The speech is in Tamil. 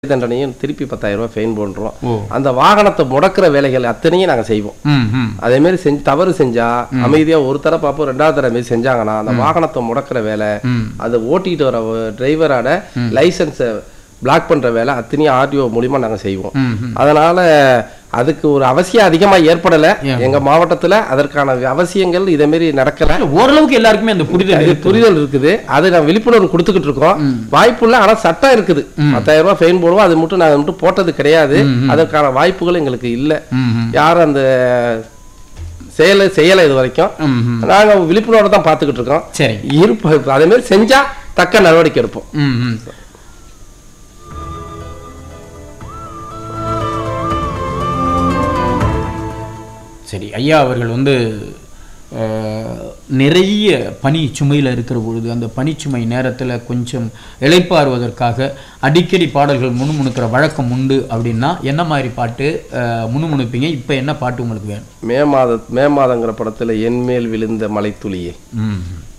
தண்டனையும் திருப்பி பத்தாயிரம் ரூபாய் ஃபைன் போடுறோம் ஓ. அந்த வாகனத்தை முடக்கிற வேலைகள் அத்தனையும் நாங்க செய்வோம் ம் ம் அதே மாதிரி செஞ்சு தவறு செஞ்சா அமைதியா ஒரு தர பார்ப்போம் ரெண்டாவது தர மாதிரி செஞ்சாங்கன்னா அந்த வாகனத்தை முடக்கிற வேலை ம் அது ஓட்டிட்டு வர டிரைவரோட லைசன்ஸை பிளாக் பண்ற வேலை அத்தனையும் ஆர்டிஓ மூலியமா நாங்க செய்வோம் ம் ம் அதனால அதுக்கு ஒரு அவசியம் அதிகமா ஏற்படல எங்க மாவட்டத்துல அதற்கான அவசியங்கள் இதே மாதிரி நடக்கல இல்ல, ஓரளவுக்கு எல்லாருக்குமே அந்த புரிதல் அது இருக்கு. புரிதல் இருக்குது அது நான் விழிப்புணர்வு கொடுத்துக்கிட்டு இருக்கோம் வாய்ப்பு இல்ல ஆனா சட்டம் இருக்குது பத்தாயிரம் ரூபாய் ஃபைன் போடுவோம் அது மட்டும் நாங்க மட்டும் போட்டது கிடையாது அதற்கான வாய்ப்புகள் எங்களுக்கு இல்ல ம் ம் யாரும் அந்த செயலை செய்யலை இது வரைக்கும் ம் ம் நாங்க விழிப்புணர்வு தான் பார்த்துக்கிட்டு இருக்கோம் சரி இருப்ப அதே மாதிரி செஞ்சா தக்க நடவடிக்கை எடுப்போம் ம் ம் சரி ஐயா அவர்கள் வந்து அஹ், நிறைய பனி சுமையில் இருக்கிற பொழுது அந்த பனிச்சுமை நேரத்தில் கொஞ்சம் இளைப்பாறுவதற்காக அடிக்கடி பாடல்கள் முணுமுணுக்கிற வழக்கம் உண்டு அப்படின்னா என்ன மாதிரி பாட்டு அஹ், முணுமுணுப்பீங்க இப்போ என்ன பாட்டு உங்களுக்கு வேணும் மே மாத மே மாதங்கிற படத்துல என் மேல் விழுந்த மலைத்துளியே ம்